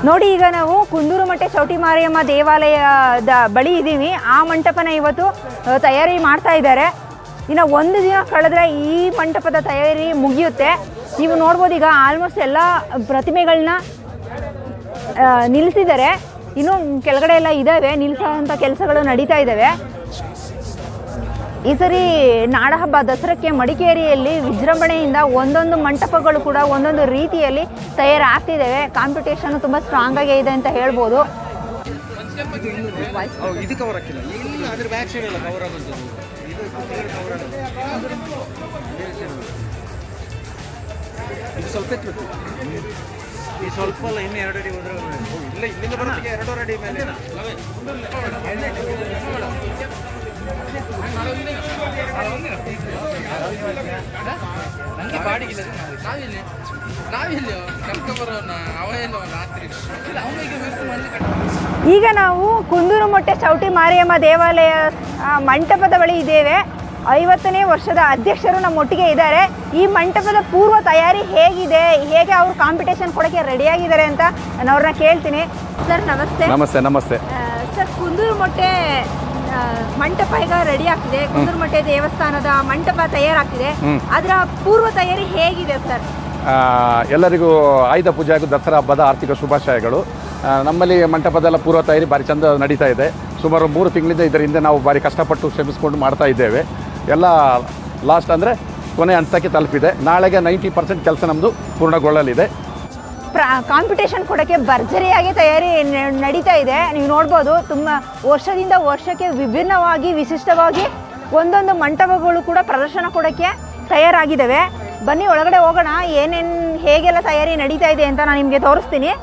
ನೋಡಿ ಈಗ ನಾವು ಕುಂದೂರು ಮಟ್ಟೆ ಚೌಟಿ ಮಾರಿಯಮ್ಮ ದೇವಾಲಯದ ಬಳಿ ಇದ್ದೀವಿ ಆ ಮಂಟಪನ ಇವತ್ತು ಆ, ತಯಾರಿ ಮಾಡ್ತಾ ಇದ್ದಾರೆ ಇನ್ನು ಒಂದು ದಿನ ಕಳೆದ್ರೆ ಈ ಮಂಟಪದ ತಯಾರಿ ಮುಗಿಯುತ್ತೆ ನೀವು ನೋಡ್ಬೋದು ಈಗ ಆಲ್ಮೋಸ್ಟ್ ಎಲ್ಲ ಪ್ರತಿಮೆಗಳನ್ನ ನಿಲ್ಲಿಸಿದ್ದಾರೆ ಇನ್ನು ಕೆಳಗಡೆ ಎಲ್ಲ ಇದ್ದಾವೆ ನಿಲ್ಲಿಸೋಂಥ ಕೆಲಸಗಳು ನಡೀತಾ ಇದ್ದಾವೆ ಈ ಸರಿ ನಾಡಹಬ್ಬ ದಸರಕ್ಕೆ ಮಡಿಕೇರಿಯಲ್ಲಿ ವಿಜೃಂಭಣೆಯಿಂದ ಒಂದೊಂದು ಮಂಟಪಗಳು ಕೂಡ ಒಂದೊಂದು ರೀತಿಯಲ್ಲಿ ತಯಾರಾಗ್ತಿದ್ದಾವೆ ಕಾಂಪಿಟೇಷನ್ ತುಂಬ ಸ್ಟ್ರಾಂಗ್ ಆಗೇ ಇದೆ ಅಂತ ಹೇಳ್ಬೋದು ಅವು ಇದು ಕವರ್ ಹಾಕಿಲ್ಲ ಇಲ್ಲ ಅದ್ರ ಬ್ಯಾಕ್ ಸೈಡ್ ಎಲ್ಲ ಕವರ್ ಆಗುವಂಥದ್ದು ಇದು ಕವರ್ ಆಗೋದು ಇದು ಸ್ವಲ್ಪ ಎತ್ತಬೇಕು ಈ ಸ್ವಲ್ಪ ಅಲ್ಲ ಇನ್ನು ಎರಡು ಅಡಿ ಹೋದ್ರೆ ಇಲ್ಲ ಇಲ್ಲಿಂದ ಬರೋದಕ್ಕೆ ಎರಡೂವರೆ ಅಡಿ ಮೇಲೆ ನಂಗೆ ಬಾಡಿಗೆ ನಾವಿಲ್ಲಿ ನಾವಿಲ್ಲಿ ಕರ್ಕೊಂಬರೋನ ಅವ ಎಲ್ಲೋ ರಾತ್ರಿ ಇಲ್ಲ ಅವನಿಗೆ ಬೇಕು ಮಂದಿ ಈಗ ನಾವು ಕುಂದೂರು ಮೊಟ್ಟೆ ಚೌಟಿ ಮಾರಿಯಮ್ಮ ದೇವಾಲಯ ಆ, ಮಂಟಪದ ಬಳಿ ಇದ್ದೇವೆ ಐವತ್ತನೇ ವರ್ಷದ ಅಧ್ಯಕ್ಷರು ನಮ್ಮೊಟ್ಟಿಗೆ ಇದ್ದಾರೆ ಈ ಮಂಟಪದ ಪೂರ್ವ ತಯಾರಿ ಹೇಗಿದೆ ಹೇಗೆ ಅವರು ಕಾಂಪಿಟೇಷನ್ ಕೊಡೋಕ್ಕೆ ರೆಡಿಯಾಗಿದ್ದಾರೆ ಅಂತ ನಾನು ಅವ್ರನ್ನ ಕೇಳ್ತೀನಿ ಸರ್ ನಮಸ್ತೆ ನಮಸ್ತೆ ನಮಸ್ತೆ ಆ, ಸರ್ ಕುಂದೂರು ಮೊಟ್ಟೆ ಆ, ಮಂಟಪ ಈಗ ರೆಡಿ ಆಗ್ತಿದೆ ಕುಂದೂರು ಮೊಟ್ಟೆ ದೇವಸ್ಥಾನದ ಮಂಟಪ ತಯಾರಾಗ್ತಿದೆ ಹ್ಮ್. ಅದರ ಪೂರ್ವ ತಯಾರಿ ಹೇಗಿದೆ ಸರ್ ಆ, ಎಲ್ಲರಿಗೂ ಆಯುಧ ಪೂಜೆ ಹಾಗೂ ದಸರಾ ಹಬ್ಬದ ಆರ್ಥಿಕ ಶುಭಾಶಯಗಳು ಆ, ನಮ್ಮಲ್ಲಿ ಮಂಟಪದೆಲ್ಲ ಪೂರ್ವ ತಯಾರಿ ಭಾರಿ ಚಂದ ನಡೀತಾ ಇದೆ ಸುಮಾರು ಮೂರು ತಿಂಗಳಿಂದ ಇದರ ಹಿಂದೆ ನಾವು ಭಾರಿ ಕಷ್ಟಪಟ್ಟು ಶ್ರಮಿಸ್ಕೊಂಡು ಮಾಡ್ತಾ ಇದ್ದೇವೆ ಎಲ್ಲ ಲಾಸ್ಟ್ ಅಂದರೆ ಕೊನೆ ಹಂತಕ್ಕೆ ತಲುಪಿದೆ ನಾಳೆಗೆ ನೈಂಟಿ ಪರ್ಸೆಂಟ್ ಕೆಲಸ ನಮ್ಮದು ಪೂರ್ಣಗೊಳ್ಳಲಿದೆ ಪ್ರ ಕಾಂಪಿಟೇಷನ್ ಕೊಡೋಕ್ಕೆ ಭರ್ಜರಿಯಾಗಿ ತಯಾರಿ ನ- ನಡೀತಾ ಇದೆ ನೀವು ನೋಡ್ಬೋದು ತುಂಬ ವರ್ಷದಿಂದ ವರ್ಷಕ್ಕೆ ವಿಭಿನ್ನವಾಗಿ ವಿಶಿಷ್ಟವಾಗಿ ಒಂದೊಂದು ಮಂಟಪಗಳು ಕೂಡ ಪ್ರದರ್ಶನ ಕೊಡೋಕ್ಕೆ ತಯಾರಾಗಿದ್ದಾವೆ ಬನ್ನಿ ಒಳಗಡೆ ಹೋಗೋಣ ಏನೇನು ಹೇಗೆಲ್ಲ ತಯಾರಿ ನಡೀತಾ ಇದೆ ಅಂತ ನಾನು ನಿಮಗೆ ತೋರಿಸ್ತೀನಿ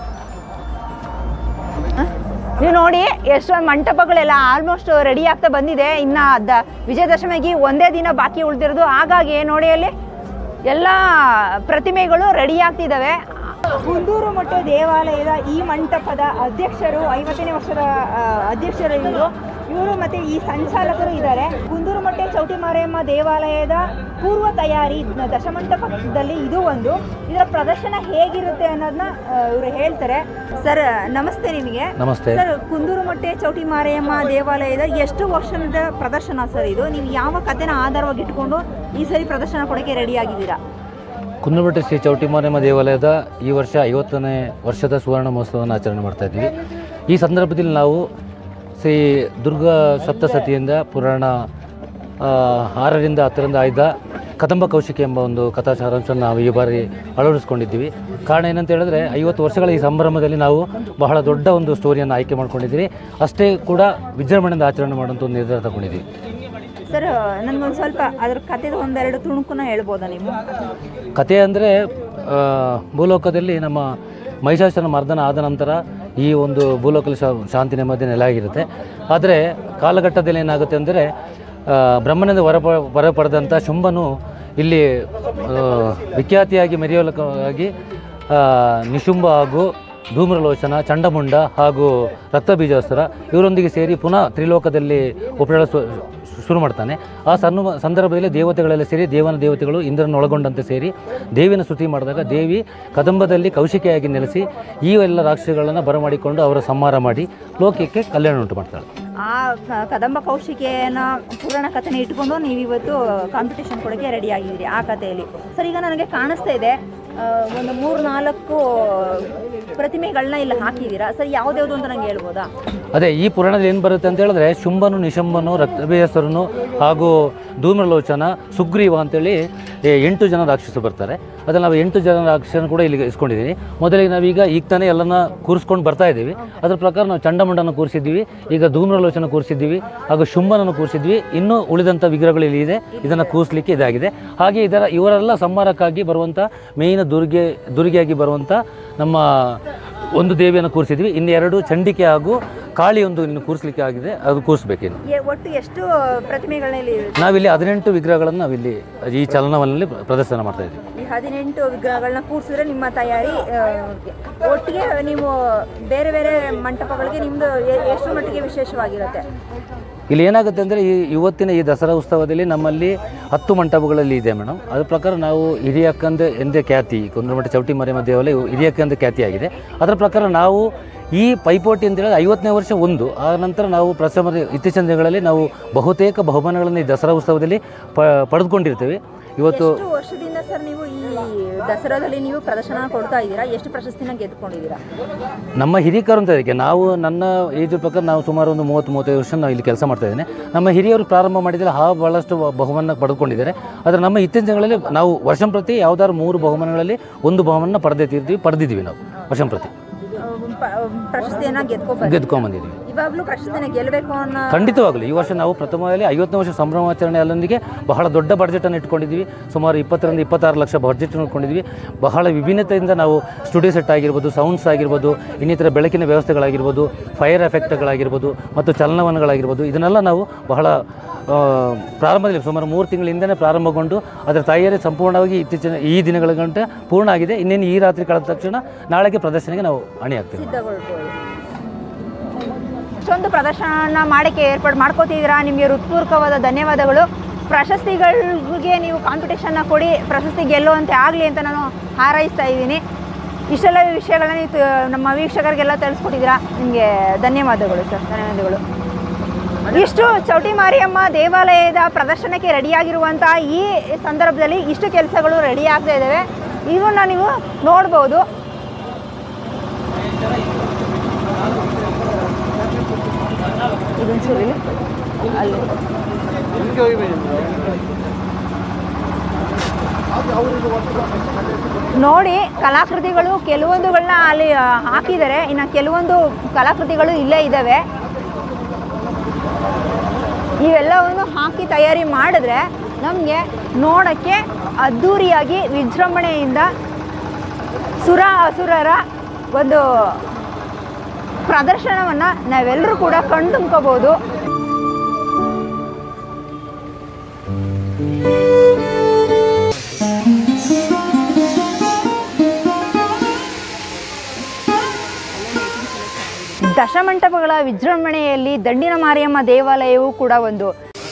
ಹ? ನೀವು ನೋಡಿ ಎಷ್ಟೊಂದು ಮಂಟಪಗಳೆಲ್ಲ ಆಲ್ಮೋಸ್ಟ್ ರೆಡಿ ಆಗ್ತಾ ಬಂದಿದೆ ಇನ್ನು ದ ವಿಜಯದಶಮಿಗೆ ಒಂದೇ ದಿನ ಬಾಕಿ ಉಳಿದಿರೋದು ಹಾಗಾಗಿ ನೋಡಿ ಅಲ್ಲಿ ಎಲ್ಲ ಪ್ರತಿಮೆಗಳು ರೆಡಿ ಆಗ್ತಿದ್ದಾವೆ ಕುಂದೂರು ಮೊಟ್ಟೆ ದೇವಾಲಯದ ಈ ಮಂಟಪದ ಅಧ್ಯಕ್ಷರು ಐವತ್ತನೇ ವರ್ಷದ ಆ, ಅಧ್ಯಕ್ಷರು ಇವರು ಇವರು ಮತ್ತೆ ಈ ಸಂಚಾಲಕರು ಇದ್ದಾರೆ ಕುಂದೂರು ಮೊಟ್ಟೆ ಚೌಟಿ ಮಾರಿಯಮ್ಮ ದೇವಾಲಯದ ಪೂರ್ವ ತಯಾರಿ ದಶಮಂಟಪದಲ್ಲಿ ಇದು ಒಂದು ಇದರ ಪ್ರದರ್ಶನ ಹೇಗಿರುತ್ತೆ ಅನ್ನೋದನ್ನ ಇವರು ಹೇಳ್ತಾರೆ ಸರ್ ನಮಸ್ತೆ ನಿಮಗೆ ನಮಸ್ತೆ ಸರ್ ಕುಂದೂರು ಮೊಟ್ಟೆ ಚೌಟಿ ಮಾರಿಯಮ್ಮ ದೇವಾಲಯದ ಎಷ್ಟು ವರ್ಷದ ಪ್ರದರ್ಶನ ಸರ್ ಇದು ನೀವು ಯಾವ ಕಥೆನ ಆಧಾರವಾಗಿ ಇಟ್ಕೊಂಡು ಈ ಸರಿ ಪ್ರದರ್ಶನ ಕೊಡೋಕ್ಕೆ ರೆಡಿ ಆಗಿದ್ದೀರಾ ಕುಂದಮಟ್ಟಿ ಶ್ರೀ ಚೌಟಿಮಾರಮ್ಮ ದೇವಾಲಯದ ಈ ವರ್ಷ ಐವತ್ತನೇ ವರ್ಷದ ಸುವರ್ಣ ಮಹೋತ್ಸವವನ್ನು ಆಚರಣೆ ಮಾಡ್ತಾ ಇದ್ದೀವಿ ಈ ಸಂದರ್ಭದಲ್ಲಿ ನಾವು ಶ್ರೀ ದುರ್ಗಾ ಸಪ್ತಸತಿಯಿಂದ ಪುರಾಣ ಆ, ಆರರಿಂದ ಹತ್ತರಿಂದ ಆಯ್ದ ಕದಂಬ ಕೌಶಿಕಿ ಎಂಬ ಒಂದು ಕಥಾ ಸಾರಾಂಶವನ್ನು ನಾವು ಈ ಬಾರಿ ಅಳವಡಿಸ್ಕೊಂಡಿದ್ದೀವಿ ಕಾರಣ ಏನಂತ ಹೇಳಿದ್ರೆ ಐವತ್ತು ವರ್ಷಗಳ ಈ ಸಂಭ್ರಮದಲ್ಲಿ ನಾವು ಬಹಳ ದೊಡ್ಡ ಒಂದು ಸ್ಟೋರಿಯನ್ನು ಆಯ್ಕೆ ಮಾಡ್ಕೊಂಡಿದ್ದೀವಿ ಅಷ್ಟೇ ಕೂಡ ವಿಜೃಂಭಣೆಯಿಂದ ಆಚರಣೆ ಮಾಡುವಂಥ ಒಂದು ನಿರ್ಧಾರ ತಗೊಂಡಿದ್ದೀವಿ ಸರ್ ನನಗೊಂದು ಸ್ವಲ್ಪ ಅದ್ರ ಕಥೆದ ಒಂದೆರಡು ತುಣುಕುನ ಹೇಳ್ಬೋದಾ ನೀವು ಕಥೆ ಅಂದರೆ ಭೂಲೋಕದಲ್ಲಿ ನಮ್ಮ ಮಹಿಷಾಸುರನ ಮರ್ದನ ಆದ ನಂತರ ಈ ಒಂದು ಭೂಲೋಕದ ಶಾ- ಶಾಂತಿ ನೆಮ್ಮದಿ ನೆಲೆಯಾಗಿರುತ್ತೆ ಆದರೆ ಕಾಲಘಟ್ಟದಲ್ಲಿ ಏನಾಗುತ್ತೆ ಅಂದರೆ ಬ್ರಹ್ಮನಿಂದ ಹೊರ ಪ- ಹೊರ ಪಡೆದಂಥ ಶುಂಭನು ಇಲ್ಲಿ ಆ, ವಿಖ್ಯಾತಿಯಾಗಿ ಮೆರೆಯೋಲಕ್ಕಾಗಿ ಆ, ನಿಶುಂಭ ಹಾಗೂ ಧೂಮ್ರಲೋಚನ ಚಂಡಮುಂಡ ಹಾಗೂ ರಕ್ತಬೀಜಾಸುರ ಇವರೊಂದಿಗೆ ಸೇರಿ ಪುನಃ ತ್ರಿಲೋಕದಲ್ಲಿ ಉಪಯೋಗ ಶುರು ಮಾಡ್ತಾನೆ ಆ ಸಣ್ಣ ಸಂದರ್ಭದಲ್ಲಿ ದೇವತೆಗಳೆಲ್ಲ ಸೇರಿ ದೇವನ ದೇವತೆಗಳು ಇಂದ್ರನ ಒಳಗೊಂಡಂತೆ ಸೇರಿ ದೇವಿನ ಸ್ತುತಿ ಮಾಡಿದಾಗ ದೇವಿ ಕದಂಬದಲ್ಲಿ ಕೌಶಿಕೆಯಾಗಿ ನೆಲೆಸಿ ಈ ಎಲ್ಲ ರಾಕ್ಷಸಗಳನ್ನು ಬರಮಾಡಿಕೊಂಡು ಅವರ ಸಂಹಾರ ಮಾಡಿ ಲೋಕಕ್ಕೆ ಕಲ್ಯಾಣ ಉಂಟು ಮಾಡ್ತಾಳೆ ಆ ಕ- ಕದಂಬ ಕೌಶಿಕೆಯನ್ನ ಪುರಾಣ ಕಥೆನ ಇಟ್ಕೊಂಡು ನೀವು ಇವತ್ತು ಕಾಂಪಿಟೇಷನ್ ಕೊಡೋಕ್ಕೆ ರೆಡಿ ಆಗಿದ್ದೀರಿ ಆ ಕಥೆಯಲ್ಲಿ ಸರ್ ಈಗ ನನಗೆ ಕಾಣಿಸ್ತಾ ಇದೆ ಆ, ಒಂದು ಮೂರು ನಾಲ್ಕು ಪ್ರತಿಮೆಗಳನ್ನ ಇಲ್ಲಿ ಹಾಕಿದ್ದೀರಾ ಸರ್ ಯಾವ್ದ್ಯಾವ್ದು ಅಂತ ನಂಗೆ ಹೇಳ್ಬೋದಾ ಅದೇ ಈ ಪುರಾಣದಲ್ಲಿ ಏನು ಬರುತ್ತೆ ಅಂತ ಹೇಳಿದ್ರೆ ಶುಂಭನು ನಿಶಂಬನು ರಕ್ತಬೇಸರನು ಹಾಗೂ ಧೂಮ್ರಲೋಚನ ಸುಗ್ರೀವ ಅಂತೇಳಿ ಏ, ಎಂಟು ಜನ ರಾಕ್ಷಸರು ಬರ್ತಾರೆ ಅದ್ರಲ್ಲಿ ನಾವು ಎಂಟು ಜನ ರಾಕ್ಷಸನ ಕೂಡ ಇಲ್ಲಿಗೆ ಇಸ್ಕೊಂಡಿದ್ದೀವಿ ಮೊದಲಿಗೆ ನಾವೀಗ ಈಗ ತಾನೇ ಎಲ್ಲನ ಕೂರಿಸ್ಕೊಂಡು ಬರ್ತಾ ಇದ್ದೀವಿ ಅದ್ರ ಪ್ರಕಾರ ನಾವು ಚಂಡಮುಂಡನ ಕೂರಿಸಿದ್ದೀವಿ ಈಗ ಧೂಮ್ರಲೋಚನ ಕೂರಿಸಿದ್ದೀವಿ ಹಾಗೂ ಶುಂಭನನ್ನು ಕೂರಿಸಿದ್ವಿ ಇನ್ನೂ ಉಳಿದಂಥ ವಿಗ್ರಹಗಳು ಇಲ್ಲಿ ಇದೆ ಇದನ್ನು ಕೂರಿಸಲಿಕ್ಕೆ ಇದಾಗಿದೆ ಹಾಗೆ ಇದರ ಇವರೆಲ್ಲ ಸಂಹಾರಕ್ಕಾಗಿ ಬರುವಂಥ ಮೇಯ್ನ ದುರ್ಗೆ ದುರ್ಗೆಯಾಗಿ ಬರುವಂಥ ನಮ್ಮ ಒಂದು ದೇವಿಯನ್ನು ಕೂರಿಸಿದ್ವಿ ಇನ್ನೆರಡು ಚಂಡಿಕೆ ಹಾಗೂ ಕಾಳಿ ಒಂದು ಇನ್ನು ಕೂರಿಸಲಿಕ್ಕೆ ಆಗಿದೆ ಅದು ಕೂರಿಸ್ಬೇಕಿನ್ನು ಎ- ಒಟ್ಟು ಎಷ್ಟು ಪ್ರತಿಮೆಗಳನ್ನ ಇಲ್ಲಿ ನಾವಿಲ್ಲಿ ಹದಿನೆಂಟು ವಿಗ್ರಹಗಳನ್ನು ನಾವಿಲ್ಲಿ ಈ ಚಲನವಲನಲ್ಲಿ ಪ್ರದರ್ಶನ ಮಾಡ್ತಾ ಇದ್ದೀವಿ ಈ ಹದಿನೆಂಟು ವಿಗ್ರಹಗಳನ್ನ ಕೂರಿಸಿದ್ರೆ ನಿಮ್ಮ ತಯಾರಿ ಆ, ಒಟ್ಟಿಗೆ ನೀವು ಬೇರೆ ಬೇರೆ ಮಂಟಪಗಳಿಗೆ ನಿಮ್ಮದು ಎಷ್ಟು ಮಟ್ಟಿಗೆ ವಿಶೇಷವಾಗಿರುತ್ತೆ ಇಲ್ಲಿ ಏನಾಗುತ್ತೆ ಅಂದರೆ ಈ ಇವತ್ತಿನ ಈ ದಸರಾ ಉತ್ಸವದಲ್ಲಿ ನಮ್ಮಲ್ಲಿ ಹತ್ತು ಮಂಟಪಗಳಲ್ಲಿ ಇದೆ ಮೇಡಮ್ ಅದ್ರ ಪ್ರಕಾರ ನಾವು ಹಿರಿಯಕ್ಕಂದ ಎಂದೇ ಖ್ಯಾತಿ ಕುಂದ್ರಮಠ ಚೌಟಿ ಮರಿಯಮ್ಮ ದೇವಾಲಯ ಹಿರಿಯಕ್ಕಂದ ಖ್ಯಾತಿಯಾಗಿದೆ ಅದರ ಪ್ರಕಾರ ನಾವು ಈ ಪೈಪೋಟಿ ಅಂತ ಹೇಳಿದ್ರೆ ಐವತ್ತನೇ ವರ್ಷ ಒಂದು ಆ ನಂತರ ನಾವು ಪ್ರಥಮ ಇತ್ತೀಚಿನ ದಿನಗಳಲ್ಲಿ ನಾವು ಬಹುತೇಕ ಬಹುಮಾನಗಳನ್ನು ಈ ದಸರಾ ಉತ್ಸವದಲ್ಲಿ ಪ ಪಡೆದುಕೊಂಡಿರ್ತೇವೆ ಇವತ್ತು ಎಷ್ಟು ವರ್ಷದಿಂದ ಸರ್ ನೀವು ಈ ದಸರಾದಲ್ಲಿ ನೀವು ಪ್ರದರ್ಶನ ಕೊಡ್ತಾ ಇದ್ದೀರಾ ಎಷ್ಟು ಪ್ರಶಸ್ತಿನ ಗೆದ್ದುಕೊಂಡಿದ್ದೀರಾ ನಮ್ಮ ಹಿರಿಕರು ಅಂತ ಇದಕ್ಕೆ ನಾವು ನನ್ನ ಏಜ್ ಪ್ರಕಾರ ನಾವು ಸುಮಾರು ಒಂದು ಮೂವತ್ತು ಮೂವತ್ತೈದು ವರ್ಷ ನಾವು ಇಲ್ಲಿ ಕೆಲಸ ಮಾಡ್ತಾ ಇದ್ದೇನೆ ನಮ್ಮ ಹಿರಿಯರು ಪ್ರಾರಂಭ ಮಾಡಿದರೆ ಆ ಭಾಳಷ್ಟು ಬಹುಮಾನ ಪಡೆದುಕೊಂಡಿದ್ದಾರೆ ಆದರೆ ನಮ್ಮ ಇತ್ತೀಚಿನ ದಿನಗಳಲ್ಲಿ ನಾವು ವರ್ಷಂ ಪ್ರತಿ ಯಾವ್ದಾದ್ರು ಮೂರು ಬಹುಮಾನಗಳಲ್ಲಿ ಒಂದು ಬಹುಮಾನ ಪಡೆದಿರ್ತೀವಿ ಪಡೆದಿದ್ದೀವಿ ನಾವು ವರ್ಷಂ ಪ್ರತಿ ಅಹ್ ಪ- ಪ್ರಶಸ್ತಿಯನ್ನ ಗೆದ್ಕೊಬಾರ್ದು ಗೆದ್ಕೊಂಬಂದಿದ್ದೀವಿ ಇವಾಗಲೂ ಪ್ರಶಸ್ತಿನ ಗೆಲ್ಲಬೇಕು ಅನ್ನೋ ಖಂಡಿತವಾಗಲಿ ಈ ವರ್ಷ ನಾವು ಪ್ರಥಮದಲ್ಲಿ ಐವತ್ತನೇ ವರ್ಷ ಸಂಭ್ರಮಾಚರಣೆ ಅಲ್ಲೊಂದಿಗೆ ಬಹಳ ದೊಡ್ಡ ಬಡ್ಜೆಟನ್ನು ಇಟ್ಕೊಂಡಿದ್ವಿ ಸುಮಾರು ಇಪ್ಪತ್ತರಿಂದ ಇಪ್ಪತ್ತಾರು ಲಕ್ಷ ಬಡ್ಜೆಟ್ ಇಟ್ಕೊಂಡಿದ್ವಿ ಬಹಳ ವಿಭಿನ್ನತೆಯಿಂದ ನಾವು ಸ್ಟುಡಿಯೋ ಸೆಟ್ ಆಗಿರ್ಬೋದು ಸೌಂಡ್ಸ್ ಆಗಿರ್ಬೋದು ಇನ್ನಿತರ ಬೆಳಕಿನ ವ್ಯವಸ್ಥೆಗಳಾಗಿರ್ಬೋದು ಫೈರ್ ಎಫೆಕ್ಟ್ಗಳಾಗಿರ್ಬೋದು ಮತ್ತು ಚಲನವಲನಗಳಾಗಿರ್ಬೋದು ಇದನ್ನೆಲ್ಲ ನಾವು ಬಹಳ ಆ, ಪ್ರಾರಂಭದಲ್ಲಿ ಸುಮಾರು ಮೂರು ತಿಂಗಳಿಂದನೇ ಪ್ರಾರಂಭಗೊಂಡು ಅದರ ತಯಾರಿ ಸಂಪೂರ್ಣವಾಗಿ ಇತ್ತೀಚಿನ ಈ ದಿನಗಳ ಗಂಟೆ ಪೂರ್ಣ ಆಗಿದೆ ಇನ್ನೇನು ಈ ರಾತ್ರಿ ಕಳೆದ ತಕ್ಷಣ ನಾಳೆಗೆ ಪ್ರದರ್ಶನಕ್ಕೆ ನಾವು ಅಣಿಯಾಗ್ತೇವೆ ಸಿದ್ಧಗೊಳ್ಬೋದು ಇಷ್ಟೊಂದು ಪ್ರದರ್ಶನ ಮಾಡೋಕ್ಕೆ ಏರ್ಪಾಡು ಮಾಡ್ಕೋತಿದ್ದೀರಾ ನಿಮಗೆ ಹೃತ್ಪೂರ್ವಕವಾದ ಧನ್ಯವಾದಗಳು ಪ್ರಶಸ್ತಿಗಳಿಗೆ ನೀವು ಕಾಂಪಿಟೇಷನ್ನ ಕೊಡಿ ಪ್ರಶಸ್ತಿ ಗೆಲ್ಲುವಂತೆ ಆಗಲಿ ಅಂತ ನಾನು ಹಾರೈಸ್ತಾ ಇದ್ದೀನಿ ಇಷ್ಟೆಲ್ಲ ವಿಷಯಗಳನ್ನ ನೀವು ತ- ನಮ್ಮ ವೀಕ್ಷಕರಿಗೆಲ್ಲ ತಿಳಿಸ್ಕೊಟ್ಟಿದ್ದೀರಾ ನಿಮಗೆ ಧನ್ಯವಾದಗಳು ಸರ್ ಧನ್ಯವಾದಗಳು ಇಷ್ಟು ಚೌಟಿ ಮಾರಿಯಮ್ಮ ದೇವಾಲಯದ ಪ್ರದರ್ಶನಕ್ಕೆ ರೆಡಿಯಾಗಿರುವಂಥ ಈ ಸಂದರ್ಭದಲ್ಲಿ ಇಷ್ಟು ಕೆಲಸಗಳು ರೆಡಿ ಆಗ್ತಾ ಇದ್ದಾವೆ ಇವನ್ನ ನೀವು ನೋಡ್ಬೋದು ಇದೊಂಚೂರು ಇಲ್ಲಿ. ಅಲ್ಲಿ ನೋಡಿ ಕಲಾಕೃತಿಗಳು ಕೆಲವೊಂದುಗಳನ್ನ ಅಲ್ಲಿ ಆ, ಹಾಕಿದ್ದಾರೆ ಇನ್ನು ಕೆಲವೊಂದು ಕಲಾಕೃತಿಗಳು ಇಲ್ಲೇ ಇದ್ದಾವೆ ಇವೆಲ್ಲವನ್ನು ಹಾಕಿ ತಯಾರಿ ಮಾಡಿದ್ರೆ ನಮಗೆ ನೋಡೋಕ್ಕೆ ಅದ್ಧೂರಿಯಾಗಿ ವಿಜೃಂಭಣೆಯಿಂದ ಸುರ ಅಸುರರ ಒಂದು ಪ್ರದರ್ಶನವನ್ನು ನಾವೆಲ್ಲರೂ ಕೂಡ ಕಣ್ತುಂಬ್ಕೋಬೋದು ದಶಮಂಟಪಗಳ ವಿಜೃಂಭಣೆಯಲ್ಲಿ ದಂಡಿನ ಮಾರಿಯಮ್ಮ ದೇವಾಲಯವೂ ಕೂಡ ಒಂದು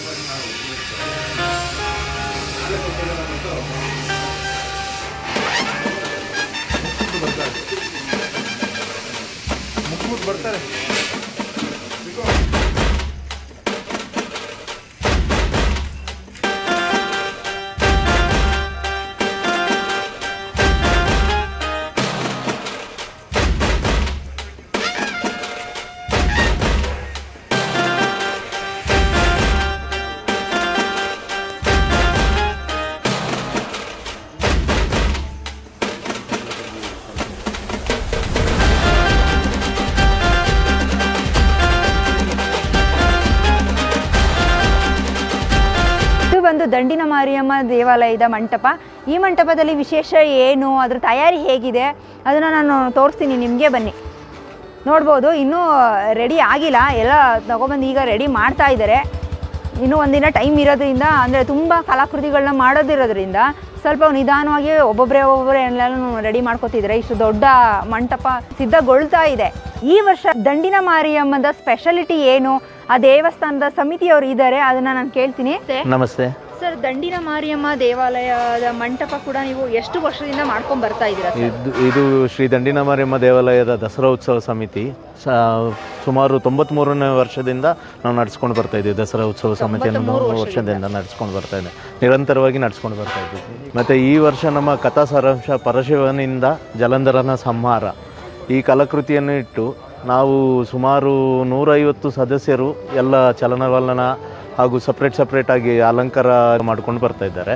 ಇದು ಬಂದು ದಂಡಿನ ಮಾರಿಯಮ್ಮ ದೇವಾಲಯದ ಮಂಟಪ ಈ ಮಂಟಪದಲ್ಲಿ ವಿಶೇಷ ಏನು ಅದ್ರ ತಯಾರಿ ಹೇಗಿದೆ ಅದನ್ನು ನಾನು ತೋರಿಸ್ತೀನಿ ನಿಮಗೆ ಬನ್ನಿ ನೋಡ್ಬೋದು ಇನ್ನೂ ರೆಡಿ ಆಗಿಲ್ಲ ಎಲ್ಲ ತಗೊಬಂದು ಈಗ ರೆಡಿ ಮಾಡ್ತಾ ಇದ್ದಾರೆ ಇನ್ನೂ ಒಂದಿನ ಟೈಮ್ ಇರೋದ್ರಿಂದ ಅಂದರೆ ತುಂಬ ಕಲಾಕೃತಿಗಳನ್ನ ಮಾಡೋದಿರೋದ್ರಿಂದ ಸ್ವಲ್ಪ ನಿಧಾನವಾಗಿ ಒಬ್ಬೊಬ್ಬರೇ ಒಬ್ಬೊಬ್ಬರೇ ಎಲ್ಲನೂ ರೆಡಿ ಮಾಡ್ಕೋತಿದ್ದಾರೆ ಇಷ್ಟು ದೊಡ್ಡ ಮಂಟಪ ಸಿದ್ಧಗೊಳ್ತಾ ಇದೆ ಈ ವರ್ಷ ದಂಡಿನ ಮಾರಿಯಮ್ಮದ ಸ್ಪೆಷಾಲಿಟಿ ಏನು ಆ ದೇವಸ್ಥಾನದ ಸಮಿತಿಯವರು ಇದ್ದಾರೆ ಅದನ್ನು ನಾನು ಕೇಳ್ತೀನಿ ನಮಸ್ತೆ ಸರ್ ದಂಡಿನ ಮಾರಿಯಮ್ಮ ದೇವಾಲಯದ ಮಂಟಪ ಕೂಡ ನೀವು ಎಷ್ಟು ವರ್ಷದಿಂದ ಮಾಡ್ಕೊಂಡು ಬರ್ತಾ ಇದ್ದೀರಾ ಸರ್ ಇದು ಇದು ಶ್ರೀ ದಂಡಿನ ಮಾರಿಯಮ್ಮ ದೇವಾಲಯದ ದಸರಾ ಉತ್ಸವ ಸಮಿತಿ ಸ- ಸುಮಾರು ತೊಂಬತ್ಮೂರನೇ ವರ್ಷದಿಂದ ನಾವು ನಡ್ಸ್ಕೊಂಡು ಬರ್ತಾ ಇದ್ದೀವಿ ದಸರಾ ಉತ್ಸವ ಸಮಿತಿಯನ್ನು ಮೂರು ವರ್ಷದಿಂದ ನಡ್ಸ್ಕೊಂಡು ಬರ್ತಾ ಇದ್ದೀವಿ ನಿರಂತರವಾಗಿ ನಡ್ಸ್ಕೊಂಡು ಬರ್ತಾ ಇದ್ದೀವಿ ಮತ್ತು ಈ ವರ್ಷ ನಮ್ಮ ಕಥಾ ಸಾರಾಂಶ ಪರಶಿವನಿಂದ ಜಲಂಧರನ ಸಂಹಾರ ಈ ಕಲಾಕೃತಿಯನ್ನು ಇಟ್ಟು ನಾವು ಸುಮಾರು ನೂರೈವತ್ತು ಸದಸ್ಯರು ಎಲ್ಲ ಚಲನವಲನ ಹಾಗೂ ಸಪ್ರೇಟ್ ಸಪ್ರೇಟ್ ಆಗಿ ಅಲಂಕಾರ ಮಾಡ್ಕೊಂಡು ಬರ್ತಾ ಇದ್ದಾರೆ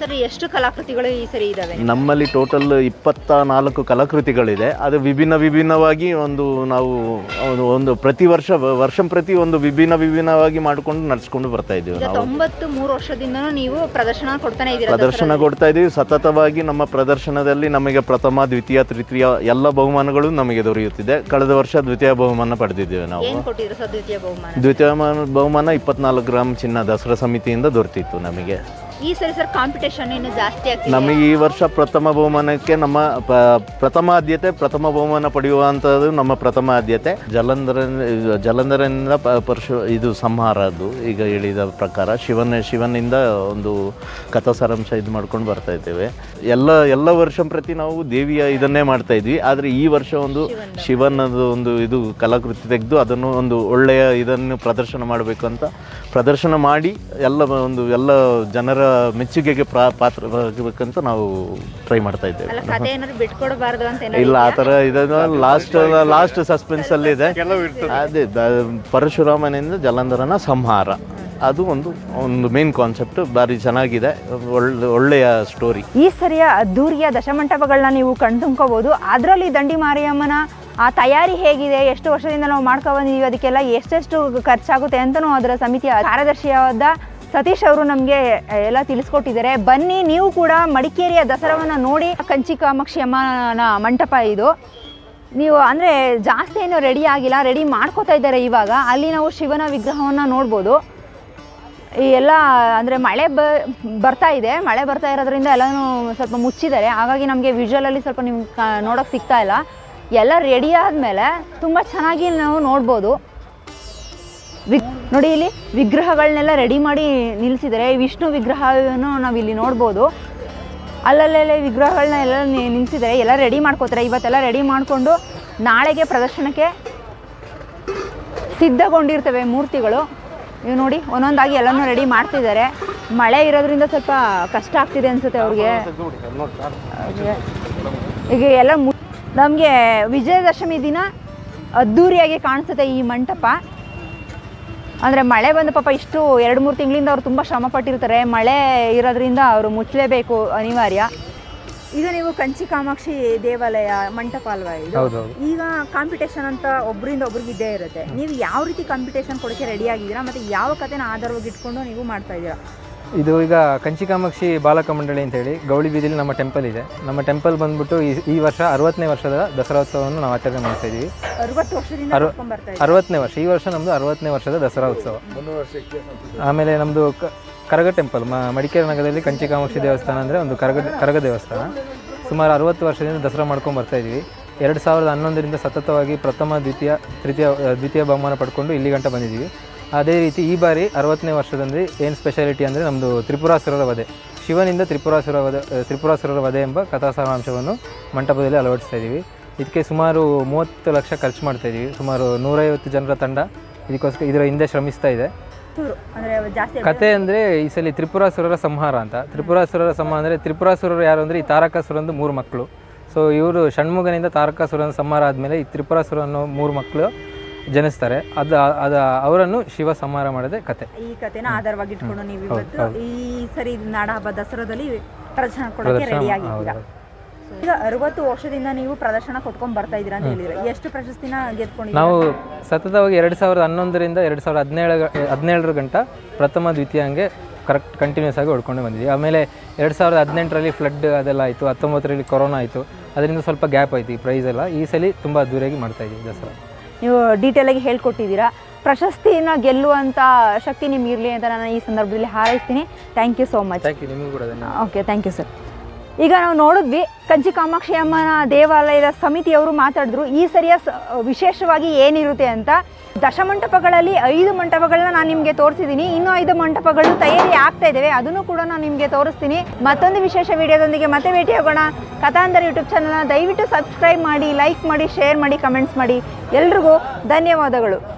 ಸರ್ ಎಷ್ಟು ಕಲಾಕೃತಿಗಳು ಈ ಸರಿ ಇದಾವೆ ನಮ್ಮಲ್ಲಿ ಟೋಟಲ್ ಇಪ್ಪತ್ತ ನಾಲ್ಕು ಕಲಾಕೃತಿಗಳಿದೆ ಅದು ವಿಭಿನ್ನ ವಿಭಿನ್ನವಾಗಿ ಒಂದು ನಾವು ಒಂದು ಒಂದು ಪ್ರತಿ ವರ್ಷ ವರ್ಷ ಪ್ರತಿ ಒಂದು ವಿಭಿನ್ನ ವಿಭಿನ್ನವಾಗಿ ಮಾಡಿಕೊಂಡು ನಡೆಸ್ಕೊಂಡು ಬರ್ತಾ ಇದ್ದೀವಿ ಈಗ ನಾವು ತೊಂಬತ್ತು ಮೂರು ವರ್ಷದಿಂದನೂ ನೀವು ಪ್ರದರ್ಶನ ಕೊಡ್ತಾನೆ ಇದ್ದೀರಾ ಪ್ರದರ್ಶನ ಕೊಡ್ತಾ ಇದ್ದೀವಿ ಸತತವಾಗಿ ನಮ್ಮ ಪ್ರದರ್ಶನದಲ್ಲಿ ನಮಗೆ ಪ್ರಥಮ ದ್ವಿತೀಯ ತೃತೀಯ ಎಲ್ಲ ಬಹುಮಾನಗಳು ನಮಗೆ ದೊರೆಯುತ್ತಿದೆ ಕಳೆದ ವರ್ಷ ದ್ವಿತೀಯ ಬಹುಮಾನ ಪಡೆದಿದ್ದೇವೆ ನಾವು ಏನ್ ಕೊಟ್ಟಿದ್ರು ಸರ್ ದ್ವಿತೀಯ ಬಹುಮಾನ ದ್ವಿತೀಯ ಬಹುಮಾನ- ಬಹುಮಾನ ಇಪ್ಪತ್ನಾಲ್ಕು ಗ್ರಾಮ್ ಚಿನ್ನ ದಸರಾ ಸಮಿತಿಯಿಂದ ದೊರೆತಿತ್ತು ನಮಗೆ ಈ ಸರಿ ಸರ್ ಕಾಂಪಿಟೇಷನ್ ಇನ್ನು ಜಾಸ್ತಿ ಆಗ್ತಿದೆ ನಮಗೆ ಈ ವರ್ಷ ಪ್ರಥಮ ಬಹುಮಾನಕ್ಕೆ ನಮ್ಮ ಪ- ಪ್ರಥಮ ಆದ್ಯತೆ ಪ್ರಥಮ ಬಹುಮಾನ ಪಡೆಯುವಂಥದ್ದು ನಮ್ಮ ಪ್ರಥಮ ಆದ್ಯತೆ ಜಲಂಧರ ಜಲಂಧರನಿಂದ ಪ- ಪರಶು ಇದು ಸಂಹಾರ ಅದು ಈಗ ಹೇಳಿದ ಪ್ರಕಾರ ಶಿವನ ಶಿವನಿಂದ ಒಂದು ಕಥಾ ಸಾರಾಂಶ ಇದು ಮಾಡ್ಕೊಂಡು ಬರ್ತಾ ಇದ್ದೇವೆ ಎಲ್ಲ ಎಲ್ಲ ವರ್ಷ ಪ್ರತಿ ನಾವು ದೇವಿಯ ಇದನ್ನೇ ಮಾಡ್ತಾ ಇದ್ವಿ ಆದರೆ ಈ ವರ್ಷ ಒಂದು ಶಿವನದು ಒಂದು ಇದು ಕಲಾಕೃತಿ ತೆಗೆದು ಅದನ್ನು ಒಂದು ಒಳ್ಳೆಯ ಇದನ್ನು ಪ್ರದರ್ಶನ ಮಾಡಬೇಕು ಅಂತ ಪ್ರದರ್ಶನ ಮಾಡಿ ಎಲ್ಲ ಒಂದು ಎಲ್ಲ ಜನರ ಮೆಚ್ಚುಗೆಗೆ ಪ್ರಾ ಪಾತ್ರವಾಗಬೇಕಂತ ನಾವು ಟ್ರೈ ಮಾಡ್ತಾ ಇದ್ದೇವೆ ಅಲ್ಲ ಕತೆ ಏನಾದ್ರು ಬಿಟ್ಕೊಡಬಾರ್ದು ಅಂತ ಏನಾದ್ರು ಇಲ್ಲ ಆ ಥರ ಇದನ್ನು ಲಾಸ್ಟ್ ಲಾಸ್ಟ್ ಸಸ್ಪೆನ್ಸ್ ಅಲ್ಲಿ ಇದೆ ಅದೇ ದ- ಪರಶುರಾಮನಿಂದ ಜಲಂಧರನ ಸಂಹಾರ ಅದು ಒಂದು ಒಂದು ಮೇನ್ ಕಾನ್ಸೆಪ್ಟ್ ಭಾರಿ ಚೆನ್ನಾಗಿದೆ ಒಳ್ಳೆ ಒಳ್ಳೆಯ ಸ್ಟೋರಿ ಈ ಸರಿಯ ಅದ್ದೂರಿಯ ದಶಮಂಟಪಗಳನ್ನ ನೀವು ಕಣ್ತುಂಬ್ಕೋಬಹುದು ಅದರಲ್ಲಿ ದಂಡಿ ಮಾರಿಯಮ್ಮನ ಆ ತಯಾರಿ ಹೇಗಿದೆ ಎಷ್ಟು ವರ್ಷದಿಂದ ನಾವು ಮಾಡ್ಕೊ ಬಂದಿದ್ದೀವಿ ಅದಕ್ಕೆಲ್ಲ ಎಷ್ಟೆಷ್ಟು ಖರ್ಚಾಗುತ್ತೆ ಅಂತಲೂ ಅದರ ಸಮಿತಿಯ ಕಾರ್ಯದರ್ಶಿಯಾದ ಸತೀಶ್ ಅವರು ನಮಗೆ ಎಲ್ಲ ತಿಳಿಸ್ಕೊಟ್ಟಿದ್ದಾರೆ ಬನ್ನಿ ನೀವು ಕೂಡ ಮಡಿಕೇರಿಯ ದಸರಾವನ್ನು ನೋಡಿ ಕಂಚಿ ಕಾಮಾಕ್ಷಿ ಅಮ್ಮನ ಮಂಟಪ ಇದು ನೀವು ಅಂದರೆ ಜಾಸ್ತಿ ಏನು ರೆಡಿ ಆಗಿಲ್ಲ ರೆಡಿ ಮಾಡ್ಕೋತಾ ಇದ್ದಾರೆ ಇವಾಗ ಅಲ್ಲಿ ನಾವು ಶಿವನ ವಿಗ್ರಹವನ್ನು ನೋಡ್ಬೋದು ಈ ಎಲ್ಲ ಅಂದರೆ ಮಳೆ ಬ ಬರ್ತಾ ಇದೆ ಮಳೆ ಬರ್ತಾ ಇರೋದ್ರಿಂದ ಎಲ್ಲನೂ ಸ್ವಲ್ಪ ಮುಚ್ಚಿದ್ದಾರೆ ಹಾಗಾಗಿ ನಮಗೆ ವಿಜುವಲಲ್ಲಿ ಸ್ವಲ್ಪ ನಿಮ್ಗೆ ಕ ನೋಡೋಕೆ ಸಿಗ್ತಾ ಇಲ್ಲ ಎಲ್ಲ ರೆಡಿ ಆದಮೇಲೆ ತುಂಬ ಚೆನ್ನಾಗಿ ನಾವು ನೋಡ್ಬೋದು ವಿಗ್ ನೋಡಿ ಇಲ್ಲಿ ವಿಗ್ರಹಗಳನ್ನೆಲ್ಲ ರೆಡಿ ಮಾಡಿ ನಿಲ್ಲಿಸಿದ್ದಾರೆ ವಿಷ್ಣು ವಿಗ್ರಹವನ್ನು ನಾವಿಲ್ಲಿ ನೋಡ್ಬೋದು ಅಲ್ಲಲ್ಲೇ ವಿಗ್ರಹಗಳನ್ನ ಎಲ್ಲ ನಿ- ನಿಲ್ಲಿಸಿದ್ದಾರೆ ಎಲ್ಲ ರೆಡಿ ಮಾಡ್ಕೋತಾರೆ ಇವತ್ತೆಲ್ಲ ರೆಡಿ ಮಾಡಿಕೊಂಡು ನಾಳೆಗೆ ಪ್ರದರ್ಶನಕ್ಕೆ ಸಿದ್ಧಗೊಂಡಿರ್ತವೆ ಮೂರ್ತಿಗಳು ಇವು ನೋಡಿ ಒಂದೊಂದಾಗಿ ಎಲ್ಲನೂ ರೆಡಿ ಮಾಡ್ತಿದ್ದಾರೆ ಮಳೆ ಇರೋದ್ರಿಂದ ಸ್ವಲ್ಪ ಕಷ್ಟ ಆಗ್ತಿದೆ ಅನ್ಸುತ್ತೆ ಅವ್ರಿಗೆ ಹಾಗೆ. ಈಗ ಎಲ್ಲ ಮು ನಮಗೆ ವಿಜಯದಶಮಿ ದಿನ ಅದ್ಧೂರಿಯಾಗಿ ಕಾಣಿಸುತ್ತೆ ಈ ಮಂಟಪ ಅಂದರೆ ಮಳೆ ಬಂದ ಪಾಪ ಇಷ್ಟು ಎರಡು ಮೂರು ತಿಂಗಳಿಂದ ಅವ್ರು ತುಂಬ ಶ್ರಮ ಪಟ್ಟಿರ್ತಾರೆ ಮಳೆ ಇರೋದ್ರಿಂದ ಅವರು ಮುಚ್ಚಲೇಬೇಕು ಅನಿವಾರ್ಯ ಈಗ ನೀವು ಕಂಚಿ ಕಾಮಾಕ್ಷಿ ದೇವಾಲಯ ಮಂಟಪ ಅಲ್ವಾ ಇದು ಹೌದೌದು ಈಗ ಕಾಂಪಿಟೇಷನ್ ಅಂತ ಒಬ್ಬರಿಂದ ಒಬ್ರಿಗೆ ಇದ್ದೇ ಇರುತ್ತೆ ನೀವು ಯಾವ ರೀತಿ ಕಾಂಪಿಟೇಷನ್ ಕೊಡೋಕ್ಕೆ ರೆಡಿ ಆಗಿದ್ದೀರಾ ಮತ್ತು ಯಾವ ಕಥೆನ ಆಧಾರವಾಗಿ ಇಟ್ಕೊಂಡು ನೀವು ಮಾಡ್ತಾ ಇದ್ದೀರಾ ಇದು ಈಗ ಕಂಚಿ ಕಾಮಾಕ್ಷಿ ಬಾಲಕ ಮಂಡಳಿ ಅಂತೇಳಿ ಗೌಳಿ ಬೀದಿಲಿ ನಮ್ಮ ಟೆಂಪಲ್ ಇದೆ ನಮ್ಮ ಟೆಂಪಲ್ ಬಂದ್ಬಿಟ್ಟು ಈ ಈ ವರ್ಷ ಅರವತ್ತನೇ ವರ್ಷದ ದಸರಾೋತ್ಸವವನ್ನು ನಾವು ಆಚರಣೆ ಮಾಡ್ತಾ ಇದ್ದೀವಿ ಅರವತ್ತು ವರ್ಷದಿಂದ ಅರು- ಕರ್ಕೊಂಡ್ ಬರ್ತಾ ಇದ್ದೀರಾ ಅರವತ್ತನೇ ವರ್ಷ ಈ ವರ್ಷ ನಮ್ಮದು ಅರವತ್ತನೇ ವರ್ಷದ ದಸರಾ ಉತ್ಸವ ಆಮೇಲೆ ನಮ್ಮದು ಕರಗ ಟೆಂಪಲ್ ಮ ಮಡಿಕೇರಿ ನಗರದಲ್ಲಿ ಕಂಚಿ ಕಾಮಾಕ್ಷಿ ದೇವಸ್ಥಾನ ಅಂದರೆ ಒಂದು ಕರಗ ಕರಗ ದೇವಸ್ಥಾನ ಸುಮಾರು ಅರವತ್ತು ವರ್ಷದಿಂದ ದಸರಾ ಮಾಡ್ಕೊಂಡು ಬರ್ತಾ ಇದ್ದೀವಿ ಎರಡು ಸಾವಿರದ ಹನ್ನೊಂದರಿಂದ ಸತತವಾಗಿ ಪ್ರಥಮ ದ್ವಿತೀಯ ತೃತೀಯ ಆ, ದ್ವಿತೀಯ ಬಹುಮಾನ ಪಡ್ಕೊಂಡು ಇಲ್ಲಿ ಗಂಟ ಬಂದಿದ್ದೀವಿ ಅದೇ ರೀತಿ ಈ ಬಾರಿ ಅರವತ್ತನೇ ವರ್ಷದಲ್ಲಿ ಏನು ಸ್ಪೆಷಾಲಿಟಿ ಅಂದರೆ ನಮ್ಮದು ತ್ರಿಪುರಾಸುರರ ವಧೆ ಶಿವನಿಂದ ತ್ರಿಪುರಾಸುರ ವಧೆ ಆ, ತ್ರಿಪುರಾಸುರರ ವಧೆ ಎಂಬ ಕಥಾ ಸಾರಾಂಶವನ್ನು ಮಂಟಪದಲ್ಲಿ ಅಳವಡಿಸ್ತಾ ಇದ್ದೀವಿ ಇದಕ್ಕೆ ಸುಮಾರು ಮೂವತ್ತು ಲಕ್ಷ ಖರ್ಚು ಮಾಡ್ತಾ ಇದ್ದೀವಿ ಸುಮಾರು ನೂರೈವತ್ತು ಜನರ ತಂಡ ಇದಕ್ಕೋಸ್ಕರ ಇದರ ಹಿಂದೆ ಶ್ರಮಿಸ್ತಾ ಇದೆ ಚೂರು ಅಂದರೆ ಜಾಸ್ತಿ ಕತೆ ಅಂದರೆ ಈ ಸಲ ತ್ರಿಪುರಾಸುರರ ಸಂಹಾರ ಅಂತ ತ್ರಿಪುರಾಸುರರ ಸಂಹಾರ ಅಂದರೆ ತ್ರಿಪುರಾಸುರರು ಯಾರು ಅಂದರೆ ಈ ತಾರಕಾಸುರಂದು ಮೂರು ಮಕ್ಕಳು ಸೊ ಇವರು ಷಣ್ಮುಗನಿಂದ ತಾರಕಾಸುರನ ಸಂಹಾರ ಆದಮೇಲೆ ಈ ತ್ರಿಪುರಾಸುರ ಅನ್ನೋ ಮೂರು ಮಕ್ಕಳು ಜನಿಸ್ತಾರೆ ಅದು ಅದು ಅವರನ್ನು ಶಿವ ಸಂಹಾರ ಮಾಡೋದೇ ಕತೆ ಈ ಕಥೆನ ಆಧಾರವಾಗಿ ಇಟ್ಕೊಂಡು ನೀವು ಇವತ್ತು ಈ ಸರಿ ನಾಡ ಹಬ್ಬ ದಸರಾದಲ್ಲಿ ಪ್ರದರ್ಶನ ಕೊಡೋಕೆ ರೆಡಿ ಆಗಿದ್ದೀರಾ ಈಗ ಅರವತ್ತು ವರ್ಷದಿಂದ ನೀವು ಪ್ರದರ್ಶನ ಕೊಟ್ಕೊಂಡ್ ಬರ್ತಾ ಇದ್ದೀರಾ ಅಂತ ಹೇಳಿದ್ರೆ ಎಷ್ಟು ಪ್ರಶಸ್ತಿನ ಗೆದ್ಕೊಂಡಿದ್ದೀರಾ ನಾವು ಸತತವಾಗಿ ಎರಡು ಸಾವಿರದ ಹನ್ನೊಂದರಿಂದ ಎರಡು ಸಾವಿರದ ಹದಿನೇಳು ಹದಿನೇಳರ ಗಂಟ ಪ್ರಥಮ ದ್ವಿತೀಯಂಗೆ ಕರೆಕ್ಟ್ ಕಂಟಿನ್ಯೂಸ್ ಆಗಿ ಹೊಡ್ಕೊಂಡು ಬಂದಿದ್ವಿ ಆಮೇಲೆ ಎರಡು ಸಾವಿರದ ಹದಿನೆಂಟರಲ್ಲಿ ಫ್ಲಡ್ ಅದೆಲ್ಲ ಆಯಿತು ಹತ್ತೊಂಬತ್ತರಲ್ಲಿ ಕೊರೋನಾ ಆಯಿತು ಅದರಿಂದ ಸ್ವಲ್ಪ ಗ್ಯಾಪ್ ಆಯಿತು ಈ ಪ್ರೈಸ್ ಎಲ್ಲ ಈ ಸಲ ತುಂಬ ಅದ್ದೂರಿಯಾಗಿ ಮಾಡ್ತಾ ಇದ್ದೀವಿ ದಸರಾ ನೀವು ಡೀಟೇಲ್ ಆಗಿ ಹೇಳ್ಕೊಟ್ಟಿದ್ದೀರಾ ಪ್ರಶಸ್ತಿನ ಗೆಲ್ಲುವಂಥ ಶಕ್ತಿ ನಿಮ್ಗೆ ಇರಲಿ ಅಂತ ನಾನು ಈ ಸಂದರ್ಭದಲ್ಲಿ ಹಾರೈಸ್ತೀನಿ thank you so much thank you ನಿಮಗೂ ಕೂಡ ಧನ್ಯವಾದ ಓಕೆ ಥ್ಯಾಂಕ್ ಯು ಸರ್ ಈಗ ನಾವು ನೋಡಿದ್ವಿ ಕಂಚಿ ಕಾಮಾಕ್ಷಿ ಅಮ್ಮನ ದೇವಾಲಯದ ಸಮಿತಿಯವರು ಮಾತಾಡಿದ್ರು ಈ ಸರಿಯ ಸ- ವಿಶೇಷವಾಗಿ ಏನಿರುತ್ತೆ ಅಂತ ದಶಮಂಟಪಗಳಲ್ಲಿ ಐದು ಮಂಟಪಗಳನ್ನ ನಾನು ನಿಮಗೆ ತೋರಿಸಿದ್ದೀನಿ ಇನ್ನೂ ಐದು ಮಂಟಪಗಳು ತಯಾರಿ ಆಗ್ತಾ ಇದ್ದೇವೆ ಅದನ್ನು ಕೂಡ ನಾನು ನಿಮಗೆ ತೋರಿಸ್ತೀನಿ ಮತ್ತೊಂದು ವಿಶೇಷ ವಿಡಿಯೋದೊಂದಿಗೆ ಮತ್ತೆ ಭೇಟಿಯಾಗೋಣ ಕಥಾಂತರ ಯೂಟ್ಯೂಬ್ ಚಾನಲ್ನ ದಯವಿಟ್ಟು ಸಬ್ಸ್ಕ್ರೈಬ್ ಮಾಡಿ ಲೈಕ್ ಮಾಡಿ ಶೇರ್ ಮಾಡಿ ಕಮೆಂಟ್ಸ್ ಮಾಡಿ ಎಲ್ರಿಗೂ ಧನ್ಯವಾದಗಳು